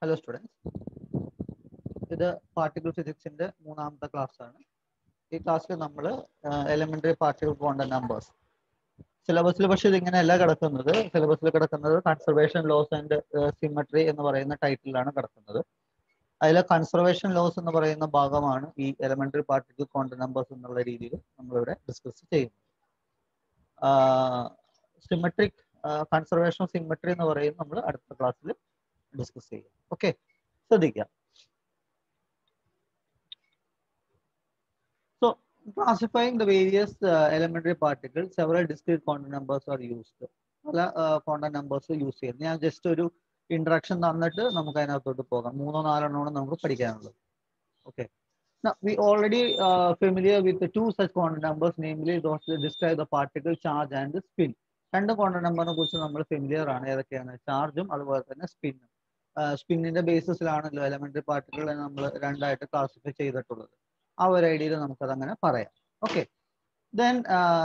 Hello students ഇത് particle ഫിസിക്സിന്റെ മൂന്നാമത്തെ ക്ലാസ് ആണ് ഈ ക്ലാസ്സിൽ നമ്മൾ എലിമെന്ററി പാർട്ടിക്കിൾ ക്വാണ്ടം നമ്പേഴ്സ് സിലബസിൽ പക്ഷെ ഇതിങ്ങനെയല്ല കിടക്കുന്നത് സിലബസിൽ കിടക്കുന്നത് കൺസർവേഷൻ ലോസ് ആൻഡ് സിമട്രി എന്ന് പറയുന്ന ടൈറ്റിലാണ് കിടക്കുന്നത് അതിലെ കൺസർവേഷൻ ലോസ് എന്ന് പറയുന്ന ഭാഗമാണ് ഈ എലിമെന്ററി പാർട്ടിക്കിൾ ക്വാണ്ടം നമ്പേഴ്സ് എന്നുള്ള രീതിയിൽ നമ്മളിവിടെ ഡിസ്കസ് ചെയ്യുന്നത് സിമെട്രിക് കൺസർവേഷൻ ഓഫ് സിമെട്രി എന്ന് പറയുന്നത് നമ്മൾ അടുത്ത ക്ലാസ്സിൽ ഡിസ്കസ് ചെയ്യാം ഓക്കെ ശ്രദ്ധിക്കാം So classifying the various uh, elementary particles, several discrete quantum numbers are used. പല ക്വാണ്ടം നമ്പേഴ്സ് യൂസ് ചെയ്യുന്നത് ഞാൻ ജസ്റ്റ് ഒരു ഇൻട്രഡക്ഷൻ തന്നിട്ട് നമുക്ക് അതിനകത്തോട്ട് പോകാം മൂന്നോ നാലെണ്ണമാണ് നമുക്ക് പഠിക്കാനുള്ളത് okay we already familiar with two such quantum numbers namely those describe the particle charge and spin രണ്ട് ക്വാണ്ടം നമ്പറിനെ കുറിച്ച് നമ്മൾ ഫെമിലിയർ ആണ് ഏതൊക്കെയാണ് ചാർജും അതുപോലെ തന്നെ സ്പിന്നും സ്പിന്നിന്റെ ബേസിസിലാണല്ലോ എലമെന്ററി പാർട്ടിക്കിൾ നമ്മൾ രണ്ടായിട്ട് ക്ലാസിഫൈ ചെയ്തിട്ടുള്ളത് ആ ഒരു ഐഡിയയിൽ നമുക്കത് അങ്ങനെ പറയാം okay then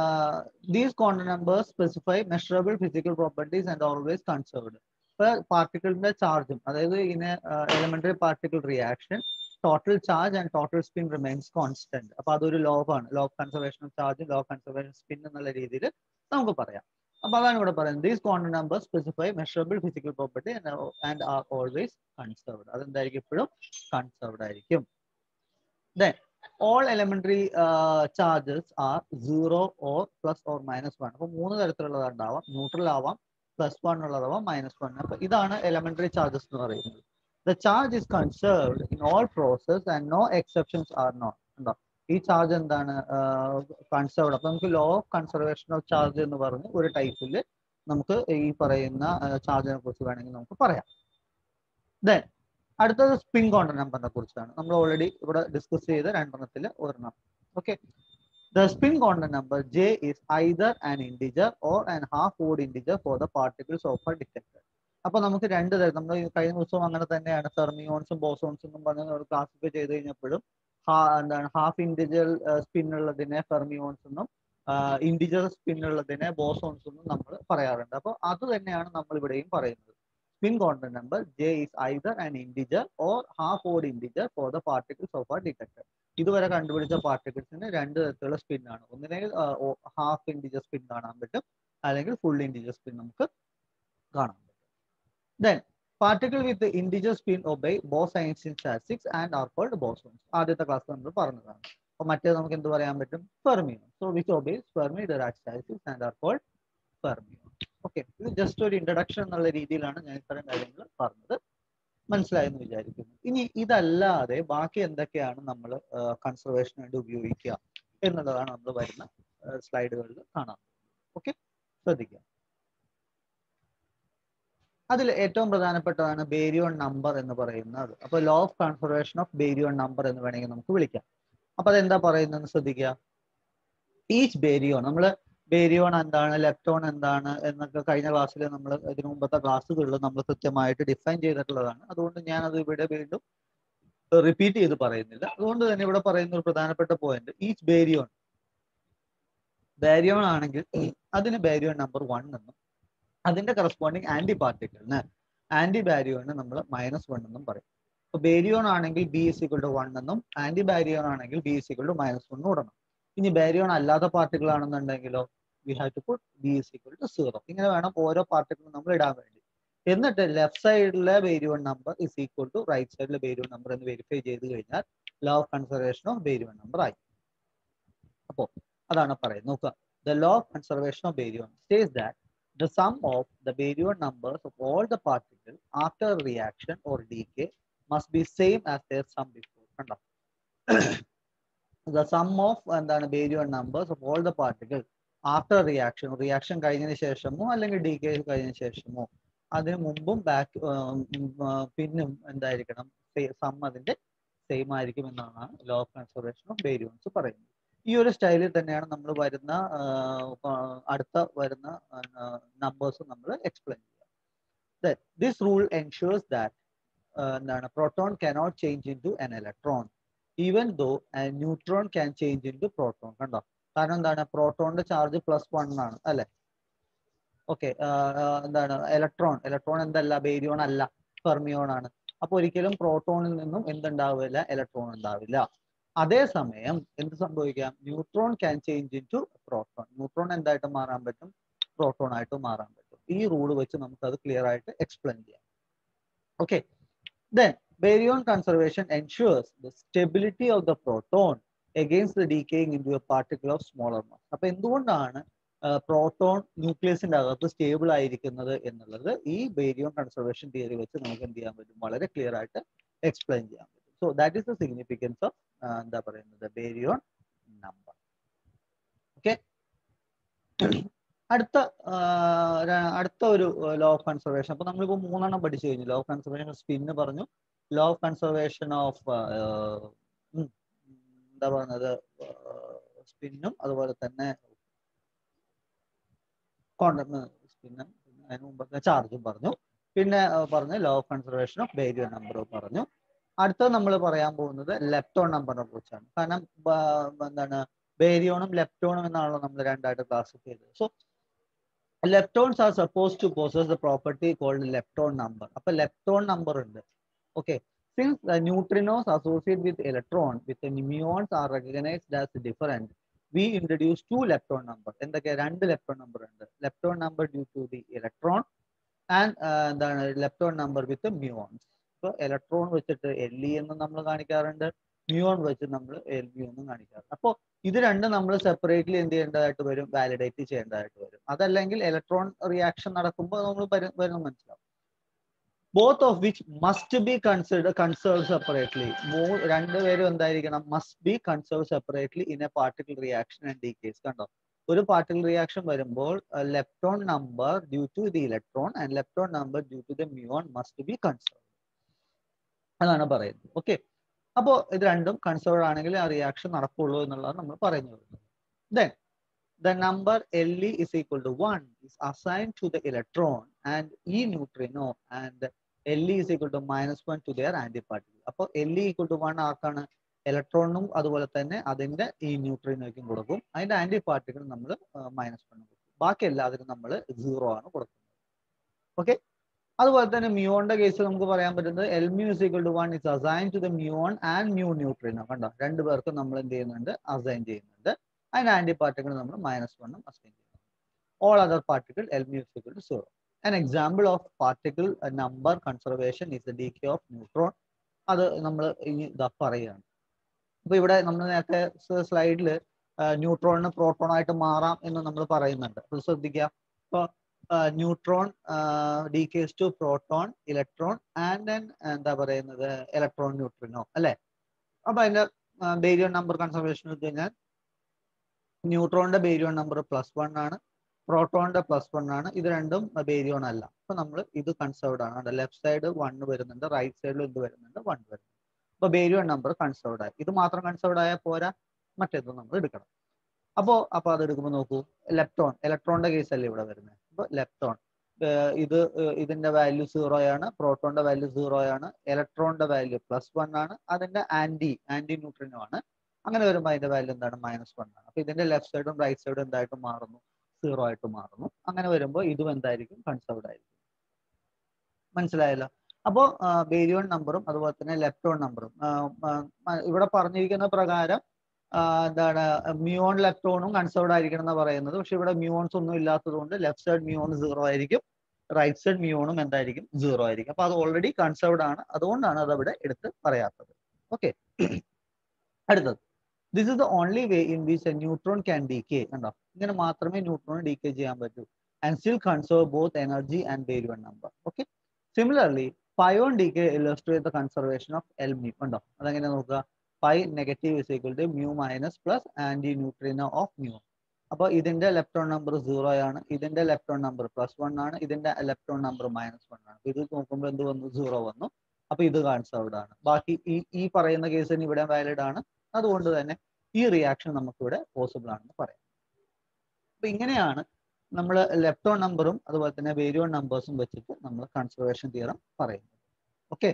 these quantum numbers specify measurable physical properties and always conserved ഇപ്പൊ പാർട്ടിക്കിളിന്റെ ചാർജും അതായത് in elementary particle reaction total charge and total spin remains constant അപ്പൊ അതൊരു ലോവാണ് law of conservation of charge law of conservation spin എന്നുള്ള രീതിയിൽ നമുക്ക് പറയാം അപ്പൊ അതാണ് ഇവിടെ പറയുന്നത് these quantum number specify measurable physical property and are always conserved അതെന്തായിരിക്കും എപ്പോഴും കൺസർവ്ഡ് ആയിരിക്കും then all elementary charges are zero or plus or minus one അപ്പൊ മൂന്ന് തരത്തിലുള്ളത് ഉണ്ടാവാം ന്യൂട്രൽ ആവാം പ്ലസ് വൺ ഉള്ളതാവാം മൈനസ് വൺ അപ്പൊ ഇതാണ് എലമെന്ററി ചാർജസ് എന്ന് പറയുന്നത് the charge is conserved in all process and no exceptions are not ഉണ്ടോ ഈ ചാർജ് എന്താണ് കൺസേർവ്ഡ് അപ്പൊ നമുക്ക് law of conservation of charge എന്ന് പറഞ്ഞ് ഒരു ടൈപ്പിൽ നമുക്ക് ഈ പറയുന്ന ചാർജിനെ കുറിച്ച് വേണമെങ്കിൽ നമുക്ക് പറയാം ദെൻ അടുത്തത് സ്പിൻ കോണ്ടർ നമ്പറിനെ കുറിച്ചാണ് നമ്മൾ ഓൾറെഡി ഇവിടെ ഡിസ്കസ് ചെയ്ത രണ്ടെണ്ണത്തിൽ ഒരെണ്ണം okay the spin quantum number J is either an integer or an half odd integer for the particles of a detector അപ്പൊ നമുക്ക് രണ്ട് തരം നമ്മൾ കഴിഞ്ഞ ദിവസവും അങ്ങനെ തന്നെയാണ് തെർമിയോൺസും ബോസോൺസും എന്നും പറഞ്ഞ് ക്ലാസിഫൈ ചെയ്ത് കഴിഞ്ഞപ്പോഴും എന്താണ് ഹാഫ് ഇൻഡിജർ സ്പിൻ ഉള്ളതിനെ ഫെർമിയോൺസ് എന്നും ഇൻഡിജർ സ്പിൻ ഉള്ളതിനെ ബോസോൺസ് എന്നും നമ്മൾ പറയാറുണ്ട് അപ്പോൾ അത് തന്നെയാണ് നമ്മൾ ഇവിടെയും പറയുന്നത് spin quantum number j is either an integer or half odd integer for the particles of a detector ഇതുവരെ കണ്ടുപിടിച്ച പാർട്ടിക്കിൾസിന് രണ്ട് തരത്തിലുള്ള സ്പിൻ ആണ് ഒന്നില്ലെങ്കിൽ ഹാഫ് ഇൻഡിജർ സ്പിൻ കാണാൻ പറ്റും അല്ലെങ്കിൽ ഫുൾ ഇൻഡിജർ സ്പിൻ നമുക്ക് കാണാൻ പറ്റും then particle with integer spin obey Bose Einstein statistics and are called bosons ആദ്യത്തെ ക്ലാസ് നമ്മൾ പറഞ്ഞതാണ് അപ്പൊ മറ്റേ നമുക്ക് എന്ത് പറയാൻ പറ്റും fermion so which obeys Fermi Dirac statistics and are called fermion okay ഇത് ജസ്റ്റ് ഒരു ഇൻട്രഡക്ഷൻ എന്നുള്ള രീതിയിലാണ് ഞാൻ ഇത്തരം കാര്യങ്ങൾ പറഞ്ഞത് മനസ്സിലായെന്ന് വിചാരിക്കുന്നു ഇനി ഇതല്ലാതെ ബാക്കി എന്തൊക്കെയാണ് നമ്മൾ കൺസർവേഷന് വേണ്ടി ഉപയോഗിക്കുക എന്നുള്ളതാണ് നമ്മൾ വരുന്ന സ്ലൈഡുകളിൽ കാണാൻ ഓക്കെ ശ്രദ്ധിക്കുക അതിൽ ഏറ്റവും പ്രധാനപ്പെട്ടതാണ് ബേരിയോൺ നമ്പർ എന്ന് പറയുന്നത് അപ്പൊ law of conservation of baryon number എന്ന് വേണമെങ്കിൽ നമുക്ക് വിളിക്കാം അപ്പൊ അതെന്താ പറയുന്നതെന്ന് ശ്രദ്ധിക്കുക ഈച്ച് ബേരിയോൺ നമ്മൾ ബേരിയോൺ എന്താണ് ലെപ്റ്റോൺ എന്താണ് എന്നൊക്കെ കഴിഞ്ഞ ക്ലാസ്സിൽ നമ്മൾ ഇതിനു മുമ്പത്തെ ക്ലാസ്സുകളിൽ നമ്മൾ കൃത്യമായിട്ട് ഡിഫൈൻ ചെയ്തിട്ടുള്ളതാണ് അതുകൊണ്ട് ഞാൻ അത് ഇവിടെ വീണ്ടും റിപ്പീറ്റ് ചെയ്ത് പറയുന്നില്ല അതുകൊണ്ട് തന്നെ ഇവിടെ പറയുന്ന ഒരു പ്രധാനപ്പെട്ട പോയിന്റ് ഈച്ച് ബേരിയോൺ ബാരിയോൺ ആണെങ്കിൽ അതിന് ബാരിയോൺ നമ്പർ വൺ എന്നും അതിന്റെ കറസ്പോണ്ടിങ് ആന്റി പാർട്ടിക്കിളിന് ആന്റി ബാരിയോണിന് നമ്മൾ മൈനസ് വൺ എന്നും പറയും ഇപ്പൊ ബേരിയോൺ ആണെങ്കിൽ B is equal to one എന്നും ആന്റി ബാരിയോൺ ആണെങ്കിൽ B is equal to minus വണ്ണും ഇടണം ഇനി ബാരിയോൺ അല്ലാത്ത പാർട്ടിക്കിൾ ആണെന്നുണ്ടെങ്കിലോ we have to put B is equal to zero ഇങ്ങനെ വേണം ഓരോ പാർട്ടിക്കിളും നമ്മൾ ഇടാൻ വേണ്ടി എന്നിട്ട് ലെഫ്റ്റ് സൈഡിലെ baryon number is equal to right സൈഡിലെ ബേരിയോൺ നമ്പർ എന്ന് വെരിഫൈ ചെയ്ത് കഴിഞ്ഞാൽ law of conservation of baryon number ആയി അപ്പോ അതാണ് പറയുന്നത് നോക്കുക the law of conservation of baryon states that the sum of the baryon numbers of all the particle after reaction or decay must be same as their sum before കണ്ടോ the sum of എന്താണ് baryon numbers of all the particle after reaction reaction കഴിഞ്ഞതിന് ശേഷമോ അല്ലെങ്കിൽ D K കഴിഞ്ഞതിന് ശേഷമോ അതിന് മുമ്പും back പിന്നും എന്തായിരിക്കണം സം അതിന്റെ സെയിം ആയിരിക്കും എന്നാണ് law of conservation of baryons പറയുന്നത് ഈ ഒരു സ്റ്റൈലിൽ തന്നെയാണ് നമ്മൾ വരുന്ന അടുത്ത വരുന്ന നമ്പേഴ്സ് നമ്മൾ എക്സ്പ്ലെയിൻ ചെയ്യുക ദിസ് റൂൾ എൻഷുവേഴ്സ് ദാറ്റ് എന്താണ് proton cannot change into an electron even though neutron can change into proton കണ്ടോ കാരണം എന്താണ് പ്രോട്ടോണിന്റെ ചാർജ് പ്ലസ് വൺ ആണ് അല്ലെ ഓക്കെ എന്താണ് ഇലക്ട്രോൺ ഇലക്ട്രോൺ എന്തല്ല ബേരിയോൺ അല്ല ഫെർമിയോൺ ആണ് അപ്പൊ ഒരിക്കലും പ്രോട്ടോണിൽ നിന്നും എന്തുണ്ടാവില്ല ഇലക്ട്രോൺ ഉണ്ടാവില്ല അതേസമയം എന്ത് സംഭവിക്കാം neutron can change into proton neutron എന്തായിട്ട് മാറാൻ പറ്റും പ്രോട്ടോൺ ആയിട്ട് മാറാൻ പറ്റും ഈ റൂൾ വെച്ച് നമുക്ക് അത് ക്ലിയർ ആയിട്ട് എക്സ്പ്ലെയിൻ ചെയ്യാം okay then baryon conservation ensures the stability of the proton against the decaying into a particle of smaller mass അപ്പൊ എന്തുകൊണ്ടാണ് പ്രോട്ടോൺ ന്യൂക്ലിയസിന്റെ അകത്ത് സ്റ്റേബിൾ ആയിരിക്കുന്നത് എന്നുള്ളത് ഈ ബേരിയോൺ കൺസർവേഷൻ തിയറി വെച്ച് നമുക്ക് എന്ത് ചെയ്യാൻ പറ്റും വളരെ ക്ലിയർ ആയിട്ട് എക്സ്പ്ലെയിൻ ചെയ്യാൻ പറ്റും so that is the significance of എന്താ പറയുന്നത് ബേരിയോൺ നമ്പർ ഓക്കെ അടുത്ത അടുത്ത ഒരു ലോ ഓഫ് കൺസർവേഷൻ അപ്പൊ നമ്മളിപ്പോ മൂന്നെണ്ണം പഠിച്ചു കഴിഞ്ഞു ലോ ഓഫ് കൺസർവേഷൻ സ്പിന്ന് പറഞ്ഞു ലോ ഓഫ് കൺസർവേഷൻ ഓഫ് എന്താ പറയുന്നത് സ്പിന്നും അതുപോലെ തന്നെ സ്പിന്നും അതിന് മുമ്പ് ചാർജും പറഞ്ഞു പിന്നെ പറഞ്ഞു law of conservation of baryon നമ്പറും പറഞ്ഞു അടുത്തത് നമ്മൾ പറയാൻ പോകുന്നത് ലെപ്റ്റോൺ നമ്പറിനെ കുറിച്ചാണ് കാരണം എന്താണ് ബേരിയോണും ലെപ്റ്റോണും എന്നാണല്ലോ നമ്മൾ രണ്ടായിട്ട് ക്ലാസിഫൈ ചെയ്തത് so leptons are supposed to possess the property called lepton number അപ്പൊ lepton number ഉണ്ട് okay since the neutrinos associate with electron with the muons are recognized as different we introduce two lepton number എന്തൊക്കെ രണ്ട് lepton number ഉണ്ട് lepton number due to the electron and എന്താണ് lepton number with the muons ഇപ്പൊ electron വെച്ചിട്ട് L E എന്ന് നമ്മൾ കാണിക്കാറുണ്ട് മ്യൂൺ വെച്ച് നമ്മൾ എൽ ബി എന്നും കാണിക്കാറുണ്ട് അപ്പോൾ ഇത് രണ്ടും നമ്മൾ സെപ്പറേറ്റ്ലി എന്ത് ചെയ്യേണ്ടതായിട്ട് വരും വാലിഡേറ്റ് ചെയ്യേണ്ടതായിട്ട് വരും അതല്ലെങ്കിൽ ഇലക്ട്രോൺ റിയാക്ഷൻ നടക്കുമ്പോൾ നമ്മൾ വരുന്ന മനസ്സിലാവും both of which must be consider conserve separately രണ്ടുപേരും എന്തായിരിക്കണം must be conserve separately in a particle reaction and decays കണ്ടോ ഒരു പാർട്ടിക്കൽ റിയാക്ഷൻ വരുമ്പോൾ lepton number due to the electron and lepton number due to the muon must be conserve അതാണ് പറയുന്നത് okay അപ്പോൾ ഇത് രണ്ടും കൺസേർവ് ആണെങ്കിൽ ആ റിയാക്ഷൻ നടക്കുള്ളൂ എന്നുള്ളതാണ് നമ്മൾ പറഞ്ഞു വരുന്നത് then the number Le is equal to 1 is assigned to the electron and E neutrino and Le is equal to minus 1 to their antiparticle. അപ്പോൾ Le equal to 1 ആർക്കാണ് ഇലക്ട്രോണും അതുപോലെ തന്നെ അതിന്റെ ഈ ന്യൂട്രീനോയ്ക്കും കൊടുക്കും അതിന്റെ ആന്റി പാർട്ടിക്കിൾ നമ്മൾ മൈനസ് വൺ കൊടുക്കും ബാക്കി എല്ലാത്തിനും നമ്മൾ സീറോ ആണ് കൊടുക്കുന്നത് ഓക്കെ അതുപോലെ തന്നെ മ്യൂണിന്റെ കേസ് നമുക്ക് പറയാൻ പറ്റുന്നത് L mu is equal to one is assign to the muon and mu neutrino കണ്ടോ രണ്ടു പേർക്കും നമ്മൾ എന്ത് ചെയ്യുന്നുണ്ട് അസൈൻ ചെയ്യുന്നുണ്ട് അതിന്റെ ആന്റി പാർട്ടിക്കിൾ നമ്മൾ മൈനസ് വണ്ണും അസൈൻ ചെയ്യുന്നു all other particle L mu is equal to zero an example of particle uh, number conservation is the decay of neutron അത് നമ്മൾ ഇനി ഇതാ പറയുകയാണ് അപ്പൊ ഇവിടെ നമ്മൾ നേരത്തെ സ്ലൈഡിൽ ന്യൂട്രോണിന് പ്രോട്ടോൺ ആയിട്ട് മാറാം എന്ന് നമ്മൾ പറയുന്നുണ്ട് അത് ശ്രദ്ധിക്കുക ഇപ്പൊ neutron decays to proton electron and then എന്താ പറയുന്നത് ഇലക്ട്രോൺ ന്യൂട്രിനോ അല്ലെ അപ്പൊ അതിന്റെ ബേരിയോൺ നമ്പർ കൺസർവേഷൻ വെച്ച് കഴിഞ്ഞാൽ ന്യൂട്രോണിന്റെ ബേരിയോൺ നമ്പർ പ്ലസ് വൺ ആണ് പ്രോട്ടോണിന്റെ പ്ലസ് വൺ ആണ് ഇത് രണ്ടും ബേരിയോൺ അല്ല അപ്പൊ നമ്മൾ ഇത് കൺസേർവ്ഡ് ആണ് ലെഫ്റ്റ് സൈഡ് വൺ വരുന്നുണ്ട് റൈറ്റ് സൈഡിൽ ഇത് വരുന്നുണ്ട് വൺ വരുന്നുണ്ട് അപ്പൊ ബേരിയോൺ നമ്പർ കൺസേർവ്ഡ് ആയി ഇത് മാത്രം കൺസേർവ്ഡ് ആയാൽ പോരാ മറ്റേത് നമ്മൾ എടുക്കണം അപ്പോ അപ്പൊ അത് എടുക്കുമ്പോൾ നോക്കൂ ലെപ്റ്റോൺ ഇലക്ട്രോണിന്റെ കേസ് അല്ലേ ഇവിടെ വരുന്നത് അപ്പൊ ലെപ്റ്റോൺ ഇത് ഇതിന്റെ വാല്യൂ സീറോ ആണ് പ്രോട്ടോണിന്റെ വാല്യൂ സീറോ ആണ് ഇലക്ട്രോണിന്റെ വാല്യൂ പ്ലസ് വൺ ആണ് അതിന്റെ ആന്റി ആന്റി ന്യൂട്രിനോ ആണ് അങ്ങനെ വരുമ്പോൾ അതിന്റെ വാല്യൂ എന്താണ് മൈനസ് വൺ ആണ് അപ്പൊ ഇതിന്റെ ലെഫ്റ്റ് സൈഡും റൈറ്റ് സൈഡും എന്തായിട്ട് മാറുന്നു സീറോ ആയിട്ട് മാറുന്നു അങ്ങനെ വരുമ്പോൾ ഇതും എന്തായിരിക്കും കൺസേർവ്ഡ് ആയിരിക്കും മനസ്സിലായല്ലോ അപ്പോൾ ബേരിയോൺ നമ്പറും അതുപോലെ തന്നെ ലെപ്റ്റോൺ നമ്പറും ഇവിടെ പറഞ്ഞിരിക്കുന്ന പ്രകാരം എന്താണ് മ്യൂൺ ലെപ്റ്റോണും കൺസേർവ്ഡ് ആയിരിക്കണം എന്ന് പറയുന്നത് പക്ഷെ ഇവിടെ മ്യൂൺസ് ഒന്നും ഇല്ലാത്തത് കൊണ്ട് ലെഫ്റ്റ് സൈഡ് മ്യൂൺ സീറോ ആയിരിക്കും റൈറ്റ് സൈഡ് മ്യൂണും എന്തായിരിക്കും സീറോ ആയിരിക്കും അപ്പൊ അത് ഓൾറെഡി കൺസേർവ്ഡ് ആണ് അതുകൊണ്ടാണ് അത് അവിടെ എടുത്ത് പറയാത്തത് ഓക്കെ അടുത്തത് this is the only way in which a neutron can decay കണ്ടോ ഇങ്ങനെ മാത്രമേ ന്യൂട്രോൺ ഡീകേ ചെയ്യാൻ പറ്റൂ and still conserve both energy and baryon number okay similarly pion decay illustrate the conservation of L mu ഉണ്ടോ അതെങ്ങനെ നോക്കുക pi negative is equal to mu minus plus anti neutrino of mu അപ്പൊ ഇതിന്റെ lepton number zero ആണ് ഇതിന്റെ lepton number plus one ആണ് ഇതിന്റെ lepton number minus one ആണ് ഇത് നോക്കുമ്പോൾ എന്ത് വന്നു സീറോ വന്നു അപ്പൊ ഇത് കൺസേർവ്ഡ് ആണ് ബാക്കി ഈ ഈ പറയുന്ന കേസിന് ഇവിടെ വാലിഡ് ആണ് അതുകൊണ്ട് തന്നെ ഈ റിയാക്ഷൻ നമുക്കിവിടെ പോസിബിൾ ആണെന്ന് പറയാം അപ്പൊ ഇങ്ങനെയാണ് നമ്മൾ ലെപ്റ്റോൺ നമ്പറും അതുപോലെ തന്നെ വേരിയോൺ നമ്പേഴ്സും വെച്ചിട്ട് നമ്മൾ കൺസർവേഷൻ തിയറം പറയുന്നത് ഓക്കെ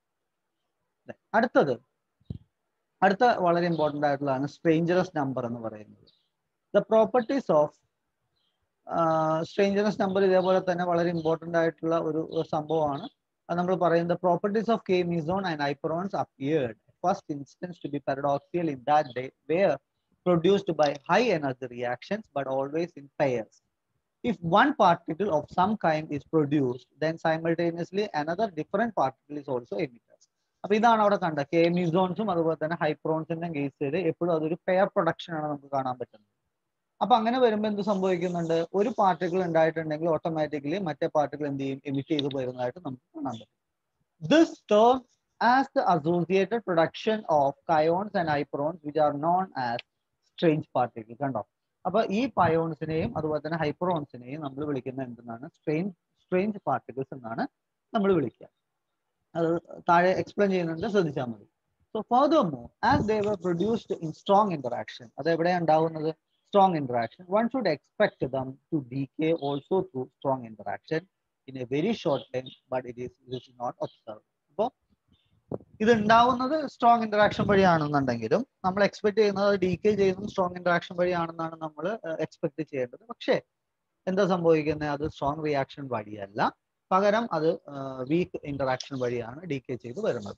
അടുത്തത് അടുത്ത വളരെ ഇമ്പോർട്ടൻ്റ് ആയിട്ടുള്ളതാണ് സ്ട്രേഞ്ചറസ് നമ്പർ എന്ന് പറയുന്നത് the properties of strangeness number ഇതേപോലെ തന്നെ വളരെ ഇമ്പോർട്ടൻ്റ് ആയിട്ടുള്ള ഒരു സംഭവമാണ് നമ്മൾ പറയുന്നത് properties of K meson and hyperons appeared first instance to be paradoxical in that day were produced by high energy reactions but always in pairs. If one particle of some kind is produced, then simultaneously another different particle is also emitted. അപ്പൊ ഇതാണ് അവിടെ കണ്ട K മിസോൺസും അതുപോലെ തന്നെ ഹൈപ്രോൺസിന്റെ കേസിൽ എപ്പോഴും അതൊരു pair production ആണ് നമുക്ക് കാണാൻ പറ്റുന്നത് അപ്പൊ അങ്ങനെ വരുമ്പോൾ എന്ത് സംഭവിക്കുന്നുണ്ട് ഒരു പാർട്ടിക്കിൾ ഉണ്ടായിട്ടുണ്ടെങ്കിൽ ഓട്ടോമാറ്റിക്കലി മറ്റേ പാർട്ടിക്കിൾ എന്ത് ചെയ്യും എമിറ്റ് ചെയ്ത് വരുന്നതായിട്ട് നമുക്ക് കാണാൻ പറ്റും this term as the associated production of kaons and hyperons which are known as strange particle കണ്ടോ അപ്പൊ ഈ പയോൺസിനെയും അതുപോലെ തന്നെ ഹൈപ്രോൺസിനെയും നമ്മൾ വിളിക്കുന്ന എന്തെന്നാണ് സ്ട്രേഞ്ച് സ്ട്രേഞ്ച് പാർട്ടിക്കിൾസ് എന്നാണ് നമ്മൾ വിളിക്കുക അത് താഴെ എക്സ്പ്ലെയിൻ ചെയ്യുന്നുണ്ട് ശ്രദ്ധിച്ചാൽ മതി so furthermore as they were produced in strong interaction അത് എവിടെയാണ് ഉണ്ടാവുന്നത് strong interaction one should expect them to decay also through strong interaction in a very short time but it is it is not observe അപ്പോൾ ഇത് ഉണ്ടാവുന്നത് strong interaction വഴിയാണെന്നുണ്ടെങ്കിലും നമ്മൾ expect ചെയ്യുന്നത് decay ചെയ്യുന്നത് സ്ട്രോങ് ഇന്ററാക്ഷൻ വഴിയാണെന്നാണ് നമ്മൾ expect ചെയ്യേണ്ടത് പക്ഷേ എന്താ സംഭവിക്കുന്നത് അത് സ്ട്രോങ് റിയാക്ഷൻ വഴിയല്ല പകരം അത് വീക്ക് ഇന്ററാക്ഷൻ വഴിയാണ് ഡി കെ ചെയ്ത് വരുന്നത്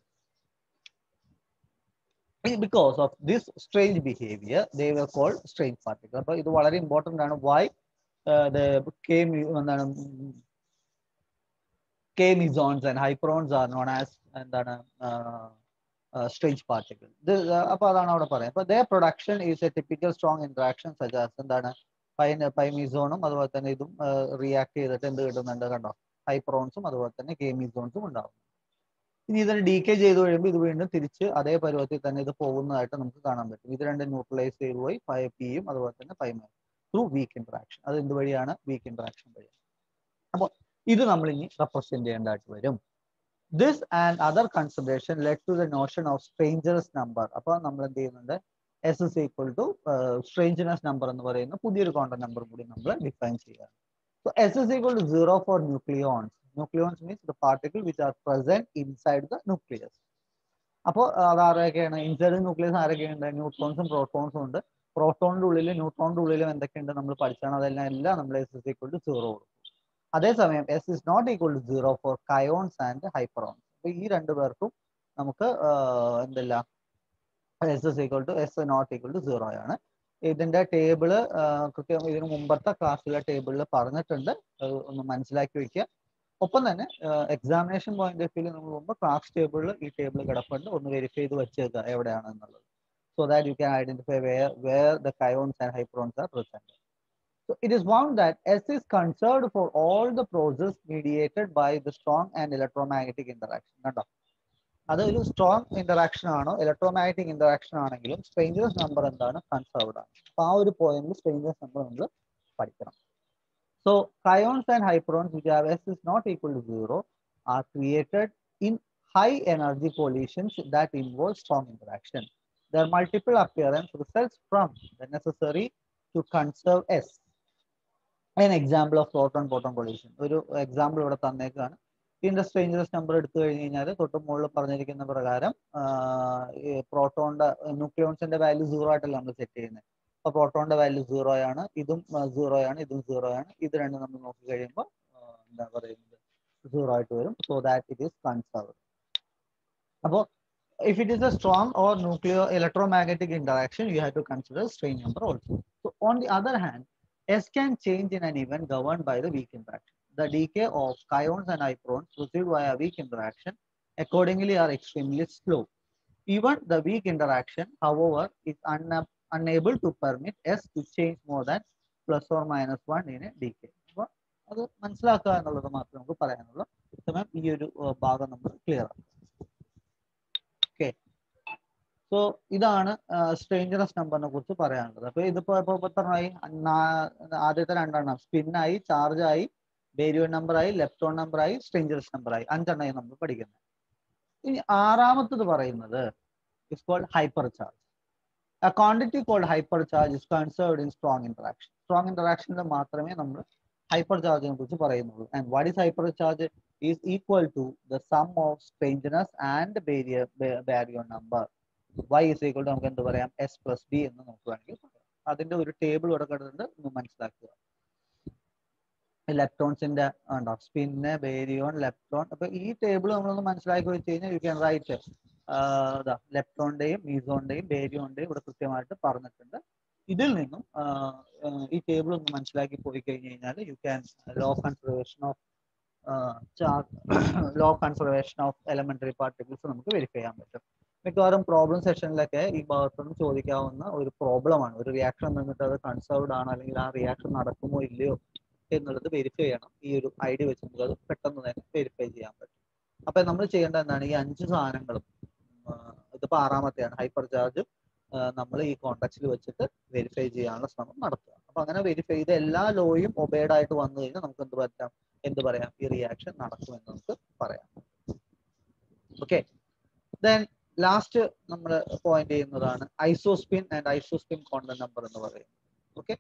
because of this strange behaviour they were called strange particle അപ്പൊ ഇത് വളരെ ഇമ്പോർട്ടന്റ് ആണ് വൈ കെ എന്താണ് K mesons and hyperons are known as എന്താണ് സ്ട്രേഞ്ച് പാർട്ടിക്കിൾ ഇത് അപ്പൊ അതാണ് അവിടെ പറയുന്നത് അപ്പൊ the production is a typical strong interaction such as എന്താണ് പൈൻ പൈമിസോണും അതുപോലെ തന്നെ ഇതും റിയാക്ട് ചെയ്തിട്ട് എന്ത് കിട്ടുന്നുണ്ട് കണ്ടോ ഹൈപ്രോൺസും അതുപോലെ തന്നെ കെ മിസോൺസും ഉണ്ടാവും ഇനി ഇതിന് ഡി കെ ചെയ്ത് കഴിയുമ്പോൾ ഇത് വീണ്ടും തിരിച്ച് അതേ പരുവത്തിൽ തന്നെ ഇത് പോകുന്നതായിട്ട് നമുക്ക് കാണാൻ പറ്റും ഇത് രണ്ടും ന്യൂട്രലൈസ് ചെയ്ത് പോയി പൈ പിയും അതുപോലെ തന്നെ പൈമ ത്രൂ വീക്ക് ഇന്ററാക്ഷൻ അത് എന്ത് വഴിയാണ് വീക്ക് ഇന്ററാക്ഷൻ വഴിയാണ് അപ്പോൾ ഇത് നമ്മൾ ഇനി റെപ്രസെന്റ് ചെയ്യേണ്ടതായിട്ട് വരും this and other consideration let to the notion of strangeness number അപ്പോൾ നമ്മൾ എന്ത് ചെയ്യുന്നുണ്ട് S is equal to strangeness number എന്ന് പറയുന്ന പുതിയൊരു കോണ്ടന്റ് നമ്പർ കൂടി നമ്മൾ ഡിഫൈൻ ചെയ്യുകയാണ് so S is equal to zero for nucleons nucleons means the particle which are present inside the nucleus അപ്പോൾ അത് ആരൊക്കെയാണ് ഇൻസൈഡ് ന്യൂക്ലിയസ് ആരൊക്കെയുണ്ട് ന്യൂട്രോൺസും പ്രോട്ടോൺസും ഉണ്ട് പ്രോട്ടോണിന്റെ ഉള്ളിൽ ന്യൂട്രോണിന്റെ ഉള്ളിലും എന്തൊക്കെയുണ്ട് നമ്മൾ പഠിച്ചാണ് അതെല്ലാം എല്ലാം നമ്മൾ S is equal to zero കൊടുക്കും അതേസമയം S is not equal to zero for kaons and hyperons അപ്പൊ ഈ രണ്ടു പേർക്കും നമുക്ക് എന്തല്ല S is equal to S not equal to zero ആണ് ഇതിന്റെ ടേബിള് കൃത്യം ഇതിന് മുമ്പത്തെ ക്ലാസ്സിലെ ടേബിളിൽ പറഞ്ഞിട്ടുണ്ട് ഒന്ന് മനസ്സിലാക്കി വെക്കുക ഒപ്പം തന്നെ എക്സാമിനേഷൻ പോയിന്റ് ഓഫ് വ്യൂ നമ്മൾ പോകുമ്പോൾ ക്ലാസ് ടേബിളിൽ ഈ ടേബിൾ കിടപ്പുണ്ട് ഒന്ന് വെരിഫൈ ചെയ്ത് വെച്ചേക്കുക എവിടെയാണ് എന്നുള്ളത് so that you can identify where where the kaons and hyperons are present So it is found that S is conserved for all the processes mediated by the strong and electromagnetic interaction. കണ്ടോ അത് ഒരു strong interaction ആണോ electromagnetic interaction ആണെങ്കിലും strangeness number എന്താണ് conserved ആണ് അപ്പൊ ആ ഒരു പോയിന്റിൽ സ്ട്രേഞ്ചേഴ്സ് നമ്പർ നമ്മൾ പഠിക്കണം so kaons and hyperons which have S is not equal to zero are created in high energy pollutions that involve strong interaction their multiple appearance results from the necessary to conserve S an example of proton proton collision ഒരു example ഇവിടെ തന്നേക്കാണ് ഇതിന്റെ സ്ട്രേഞ്ചറസ് number എടുത്തു കഴിഞ്ഞ് കഴിഞ്ഞാൽ തൊട്ട് മുകളിൽ പറഞ്ഞിരിക്കുന്ന പ്രകാരം പ്രോട്ടോണിന്റെ ന്യൂക്ലിയോൺസിന്റെ വാല്യൂ സീറോ ആയിട്ടല്ല നമ്മൾ സെറ്റ് ചെയ്യുന്നത് അപ്പൊ പ്രോട്ടോണിന്റെ വാല്യൂ സീറോ ആണ് ഇതും സീറോ ആണ് ഇതും സീറോ ആണ് ഇത് രണ്ടും നമ്മൾ നോക്കി കഴിയുമ്പോൾ എന്താ പറയുന്നത് സീറോ ആയിട്ട് വരും so that it is conserve അപ്പോൾ if it is a strong or nuclear electromagnetic interaction, you have to consider strain number also. So on the other hand, S can change in an event governed by the weak interaction. The decay of ions and iprons received via weak interaction accordingly are extremely slow. Even the weak interaction, however, is un unable to permit S to change more than plus or minus 1 in a decay. അപ്പോൾ അത് മനസ്സിലാക്കുക എന്നുള്ളത് മാത്രമേ നമുക്ക് പറയാനുള്ളൂ സമയം ഈ ഒരു ഭാഗം നമ്മൾ ക്ലിയർ ആക്കുക ഓക്കെ സോ ഇതാണ് സ്ട്രേഞ്ചറസ് നമ്പറിനെ കുറിച്ച് പറയാനുള്ളത് അപ്പൊ ഇതിപ്പോ ഇപ്പൊ എത്രണ്ണായി ആദ്യത്തെ രണ്ടെണ്ണം സ്പിന്നായി ചാർജായി ബേരിയോൺ നമ്പറായി ലെപ്റ്റോൺ നമ്പറായി സ്ട്രേഞ്ചറസ് നമ്പറായി അഞ്ചെണ്ണമായി നമ്മൾ പഠിക്കുന്നത് ഇനി ആറാമത്തത് പറയുന്നത് is called hyper charge A quantity called hypercharge is conserved in strong interaction. Strong interaction മാത്രമേ നമ്മൾ ഹൈപ്പർ ചാർജിനെ കുറിച്ച് പറയുന്നുള്ളൂ and what is hyper charge is equal to the sum of strangeness and barrier baryon number Y is equal to നമുക്ക് എന്ത് പറയാം S plus B എന്ന് നമുക്ക് വേണമെങ്കിൽ പറയാം അതിന്റെ ഒരു ടേബിൾ ഇവിടെ കിടന്നുണ്ട് ഒന്ന് മനസ്സിലാക്കുക ഇലക്ട്രോൺസിന്റെ ഉണ്ടോ സ്പിന്ന് ബേരിയോൺ ലെപ്റ്റോൺ അപ്പൊ ഈ ടേബിൾ നമ്മളൊന്ന് മനസ്സിലാക്കി വെച്ച് കഴിഞ്ഞാൽ യു ക്യാൻ റൈറ്റ് ഇതാ ലെപ്റ്റോണിന്റെയും മീസോണിന്റെയും ബേരിയോണിന്റെയും ഇവിടെ കൃത്യമായിട്ട് പറഞ്ഞിട്ടുണ്ട് ഇതിൽ നിന്നും ഈ ടേബിൾ ഒന്ന് മനസ്സിലാക്കി പോയി കഴിഞ്ഞ് കഴിഞ്ഞാൽ you can law conservation of law conservation of elementary particles നമുക്ക് വെരിഫൈ ചെയ്യാൻ പറ്റും മിക്കവാറും പ്രോബ്ലം സെഷനിലൊക്കെ ഈ ഭാഗത്തുനിന്ന് ചോദിക്കാവുന്ന ഒരു പ്രോബ്ലമാണ് ഒരു റിയാക്ഷൻ നിന്നിട്ട് അത് കൺസേർവ്ഡ് ആണ് അല്ലെങ്കിൽ ആ റിയാക്ഷൻ നടക്കുമോ ഇല്ലയോ എന്നുള്ളത് വെരിഫൈ ചെയ്യണം ഈ ഒരു ഐഡിയ വെച്ച് നമുക്ക് അത് പെട്ടെന്ന് തന്നെ വെരിഫൈ ചെയ്യാൻ പറ്റും അപ്പൊ നമ്മൾ ചെയ്യേണ്ട എന്താണ് ഈ അഞ്ച് സാധനങ്ങളും ഇതിപ്പോ ആറാമത്തെയാണ് ഹൈപ്പർ ചാർജ് നമ്മൾ ഈ കോണ്ടാക്റ്റിൽ വെച്ചിട്ട് വെരിഫൈ ചെയ്യാനുള്ള ശ്രമം നടത്തുക അപ്പൊ അങ്ങനെ വെരിഫൈ ചെയ്ത് എല്ലാ ലോയും ഒബേഡ് ആയിട്ട് വന്നു കഴിഞ്ഞാൽ നമുക്ക് എന്ത് പറ്റാം എന്ത് പറയാം ഈ റിയാക്ഷൻ നടക്കുമെന്ന് നമുക്ക് പറയാം ഓക്കെ ദെൻ ലാസ്റ്റ് നമ്മൾ പോയിന്റ് ചെയ്യുന്നതാണ് isospin and isospin content number എന്ന് പറയുന്നത് ഓക്കെ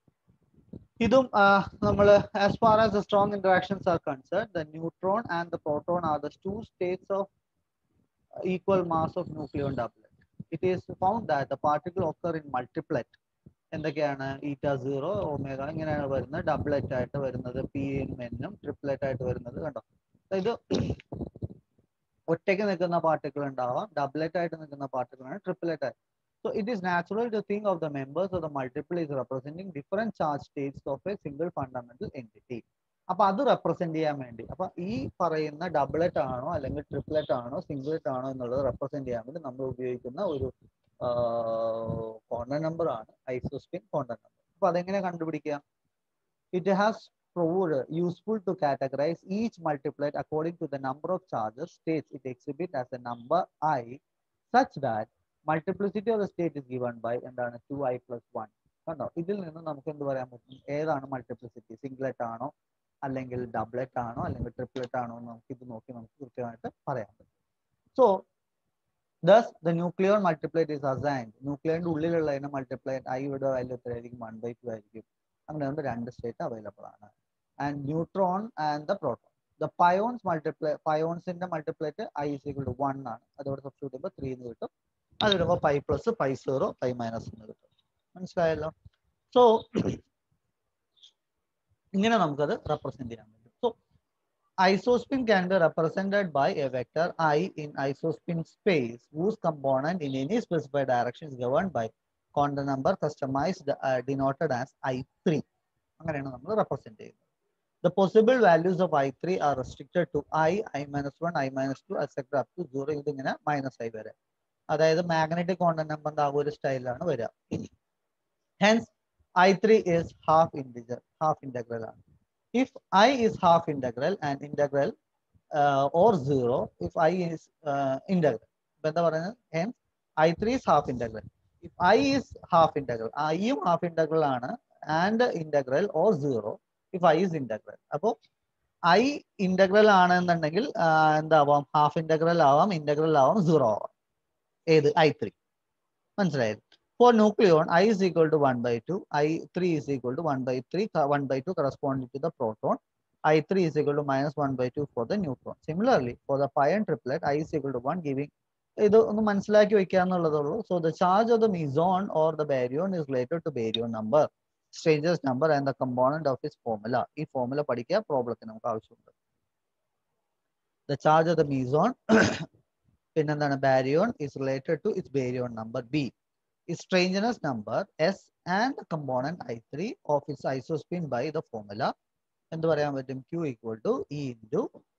ഇതും നമ്മൾ as far as the strong interactions are concern the neutron and the proton are the two states of equal mass of nucleon doublet it is found that the particle occur in multiplet എന്തൊക്കെയാണ് eta zero omega ഇങ്ങനെയാണ് വരുന്നത് doublet ആയിട്ട് വരുന്നത് P എന്നും triplet ആയിട്ട് വരുന്നത് കണ്ടോ ഇത് ഒറ്റയ്ക്ക് നിൽക്കുന്ന പാർട്ടിക്കിൾ ഉണ്ടാവാം ഡബ്ലറ്റ് ആയിട്ട് നിൽക്കുന്ന പാർട്ടിക്കിൾ ആണ് ട്രിപ്ലറ്റ് ആയിട്ട് So it is natural to think of the members of the multiple is representing different charge states of a single fundamental entity. അപ്പൊ അത് റെപ്രസെന്റ് ചെയ്യാൻ വേണ്ടി അപ്പൊ ഈ പറയുന്ന ഡബിളറ്റ് ആണോ അല്ലെങ്കിൽ ട്രിപ്ലറ്റ് ആണോ സിംഗിളറ്റ് ആണോ എന്നുള്ളത് റെപ്രസെന്റ് ചെയ്യാൻ വേണ്ടി നമ്മൾ ഉപയോഗിക്കുന്ന ഒരു കോണ്ടന്റ് നമ്പർ ആണ് ഐസോസ്പിൻ കോണ്ടന്റ് നമ്പർ അപ്പൊ അതെങ്ങനെ കണ്ടുപിടിക്കുക it has proved useful to categorize each multiplet according to the number of charges states it exhibit as a number i such that multiplicity of the state is given by എന്താണ് two I plus one കണ്ടോ ഇതിൽ നിന്ന് നമുക്ക് എന്ത് പറയാൻ പറ്റും ഏതാണ് multiplicity singlet ആണോ അല്ലെങ്കിൽ ഡബ്ലറ്റ് ആണോ അല്ലെങ്കിൽ ട്രിപ്ലറ്റ് ആണോ എന്ന് നമുക്ക് ഇത് നോക്കി നമുക്ക് കൃത്യമായിട്ട് പറയാൻ പറ്റും so thus the nuclear multiplet is assigned ന്യൂക്ലിയറിന്റെ ഉള്ളിലുള്ളതിന് മൾട്ടിപ്ലൈറ്റ് ഐയുടെ വാല്യൂ എത്രയായിരിക്കും വൺ ബൈ ടു ആയിരിക്കും അങ്ങനെ കൊണ്ട് രണ്ട് സ്റ്റേറ്റ് അവൈലബിൾ ആണ് and neutron and the proton the pions multiply പയോൺസിന്റെ multiplet I is equal to one ആണ് അതോടെ സബ്സ്റ്റിറ്റ്യൂട്ട് ചെയ്യുമ്പോൾ ത്രീ എന്ന് കിട്ടും അത് വരുമ്പോൾ pi plus pi zero pi minus എന്ന് കിട്ടും മനസ്സിലായല്ലോ സോ ഇങ്ങനെ നമുക്കത് റെപ്രസെന്റ് ചെയ്യാൻ പറ്റും so isospin can be represented by a vector I in isospin space whose component in any specified direction is governed by quantum number customized uh, denoted as i3 അങ്ങനെയാണ് നമ്മൾ represent ചെയ്യുന്നത് The possible values of i3 are restricted to i, i minus 1, i minus 2, etc. up to 0 ഇതിങ്ങനെ minus ആയി വരെ അതായത് magnetic content നമ്പറിന്റെ ആ ഒരു സ്റ്റൈലാണ് വരിക hence I three is half integer half integral ആണ് if I is half integral and integral or zero if I is integral ഇപ്പൊ എന്താ പറയുന്നത് hence I three is half integral if I is half integral ഐയും half integral ആണ് and integral or zero if I is integral അപ്പോൾ I integral ആണെന്നുണ്ടെങ്കിൽ എന്താവാം half integral ആവാം integral ആവാം സീറോ ആവാം ഏത് ഐ ത്രീ മനസ്സിലായത് for nucleon I is equal to one by two I three is equal to one by three one by two corresponding to the proton I three is equal to minus one by two for the neutron similarly for the pion triplet I is equal to one giving ഇത് ഒന്ന് മനസ്സിലാക്കി വെക്കുക എന്നുള്ളതുള്ളൂ so the charge of the meson or the baryon is related to baryon number strangeness number and the component of his formula ഈ formula പഠിക്കുക പ്രോബ്ലത്തിന് നമുക്ക് ആവശ്യമുണ്ട് the charge of the meson പിന്നെന്താണ് baryon is related to its baryon number B is strangeness number s and the component i3 of its isospin by the formula എന്ത് പറയാൻ പറ്റും q equal to e into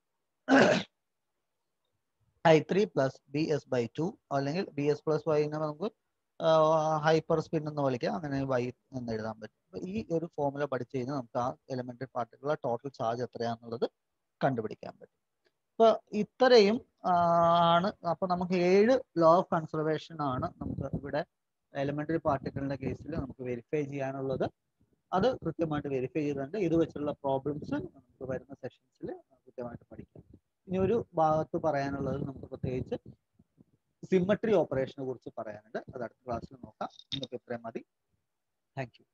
i3 plus bs by 2 അല്ലെങ്കിൽ bs plus y നെ നമുക്ക് hyper spin എന്ന് വിളിക്കാം അങ്ങനെ y എന്ന് എഴുതാൻ പറ്റും അപ്പൊ ഈ ഒരു ഫോർമുല പഠിച്ചു കഴിഞ്ഞാൽ നമുക്ക് ആ എലമെന്ററി പാർട്ടിക്കുള്ള ടോട്ടൽ ചാർജ് എത്രയാണെന്നുള്ളത് കണ്ടുപിടിക്കാൻ പറ്റും അപ്പൊ ഇത്രയും ആണ് അപ്പൊ നമുക്ക് ഏഴ് ലോ ഓഫ് കൺസർവേഷൻ ആണ് നമുക്ക് ഇവിടെ എലിമെന്ററി പാർട്ടിക്കിളിന്റെ കേസിൽ നമുക്ക് വെരിഫൈ ചെയ്യാനുള്ളത് അത് കൃത്യമായിട്ട് വെരിഫൈ ചെയ്തിട്ടുണ്ട് ഇത് വെച്ചുള്ള പ്രോബ്ലംസ് നമുക്ക് വരുന്ന സെഷൻസിൽ കൃത്യമായിട്ട് പഠിക്കാം ഇനി ഒരു ഭാഗത്ത് പറയാനുള്ളത് നമുക്ക് പ്രത്യേകിച്ച് സിമ്മട്രി ഓപ്പറേഷനെ കുറിച്ച് പറയാനുണ്ട് അത് അടുത്ത ക്ലാസ്സിൽ നോക്കാം നിങ്ങൾക്ക് ഇത്രയും മതി താങ്ക് യു